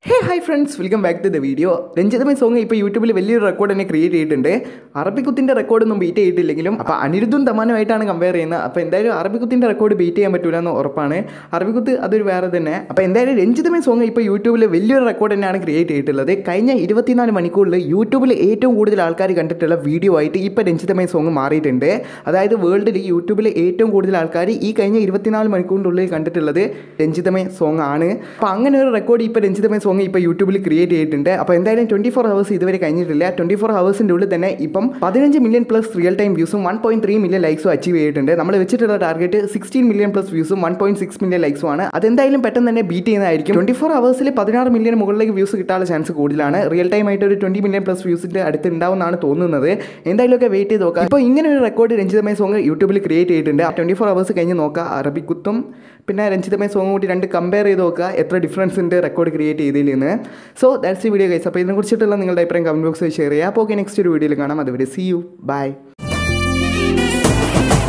hey hi friends welcome back to the video Ranjithame song ഇപ്പോൾ യൂട്യൂബിൽ വലിയൊരു റെക്കോർഡ് തന്നെ ക്രിയേറ്റ് ചെയ്തിട്ടുണ്ട് അറബിക്കുത്തിൻ്റെ റെക്കോർഡൊന്നും ബീറ്റ് ചെയ്തിട്ടില്ലെങ്കിലും അപ്പോൾ അനിരുദ്ധും തമാനുമായിട്ടാണ് കമ്പയർ ചെയ്യുന്നത് അപ്പോൾ എന്തായാലും അറബിക്കുത്തിൻ്റെ റെക്കോർഡ് ബീറ്റ് ചെയ്യാൻ പറ്റില്ല എന്ന് ഉറപ്പാണ് അറബിക്കുത്ത് അതൊരു വേറെ തന്നെ അപ്പോൾ എന്തായാലും രഞ്ജിതമേ സോങ് ഇപ്പോൾ യൂട്യൂബിൽ വലിയൊരു റെക്കോർഡ് തന്നെയാണ് ക്രിയേറ്റ് ചെയ്തിട്ടുള്ളത് കഴിഞ്ഞ ഇരുപത്തിനാല് മണിക്കൂറിൽ യൂട്യൂബിൽ ഏറ്റവും കൂടുതൽ ആൾക്കാർ കണ്ടിട്ടുള്ള വീഡിയോ ആയിട്ട് ഇപ്പോൾ രഞ്ജിതമേ സോങ് മാറിയിട്ടുണ്ട് അതായത് വേൾഡിൽ യൂട്യൂബിൽ ഏറ്റവും കൂടുതൽ ആൾക്കാർ ഈ കഴിഞ്ഞ ഇരുപത്തിനാല് മണിക്കൂറിനുള്ളിൽ കണ്ടിട്ടുള്ളത് രഞ്ജിതമേ സോങ് ആണ് അപ്പോൾ അങ്ങനെ ഒരു റെക്കോർഡ് ഇപ്പോൾ രഞ്ജിതമേ സോങ് ഇപ്പോൾ യൂട്യൂബിൽ ക്രിയേറ്റ് ചെയ്തിട്ടുണ്ട് അപ്പോൾ എന്തായാലും ട്വൻറ്റി ഫോർ ഹവേഴ്സ് ഇതുവരെ കഴിഞ്ഞിട്ടില്ല ട്വൻറ്റി ഫോർ ഹവേഴ്സിൻ്റെ ഉള്ളിൽ തന്നെ ഇപ്പം പതിനഞ്ച് മില്യൺ പ്ലസ് റിയൽ ടൈം വ്യൂസും വൺ പോയിന്റ് ത്രീ മില്യൺ ലൈക്സും അച്ചീവ് ചെയ്തിട്ടുണ്ട് നമ്മൾ വെച്ചിട്ടുള്ള ടാർഗറ്റ് സിക്സ്റ്റീൻ മില്യൺ പ്ലസ് വ്യൂസും വൺ പോയിന്റ് സിക്സ് മില്യൺ ലൈക്സും ആണ് അതെന്തായാലും പെട്ടെന്ന് തന്നെ ബീറ്റ് ചെയ്യുന്നതായിരിക്കും ട്വൻറ്റി ഫോർ ഹവേഴ്സിൽ പതിനാറ് മില്യൺ മുകളിലേക്ക് വ്യൂസ് കിട്ടാനുള്ള ചാൻസ് കൂടുതലാണ് റിയൽ ടൈം ആയിട്ട് ഒരു ട്വൻറ്റി മില്യൺ പ്ലസ് വ്യൂസിൻ്റെ അടുത്ത് ഉണ്ടാവുമെന്നാണ് തോന്നുന്നത് എന്തായാലും ഒക്കെ വെയിറ്റ് ചെയ്ത് നോക്കാം ഇപ്പോൾ ഇങ്ങനെ ഒരു റെക്കോർഡ് രഞ്ജിതമയ സോങ് യൂട്യൂബിൽ ക്രിയേറ്റ് ചെയ്തിട്ടുണ്ട് ട്വൻറ്റി ഫോർ ഹവേഴ്സ് കഴിഞ്ഞ് നോക്കുക അറബിക്കുത്തും പിന്നെ രഞ്ജിതമയ സോങ് കൂടി രണ്ട് കമ്പയർ ചെയ്ത് നോക്കുക എത്ര ഡിഫറൻസ് ഉണ്ട് റെക്കോർഡ് ക്രിയേറ്റ് ചെയ്തതിൽ നിന്ന് സോ ദാറ്റ്സ് ഈ വീഡിയോ ഗൈസ് അപ്പോൾ ഇതിനെക്കുറിച്ചിട്ടുള്ള നിങ്ങളുടെ അഭിപ്രായം കമൻറ്റ് ബോക്സിൽ ഷെയർ ചെയ്യുക അപ്പോൾ ഓക്കെ നെക്സ്റ്റ് ഒരു വീഡിയോയിൽ കാണാം അതുവരെ സി യു ബൈ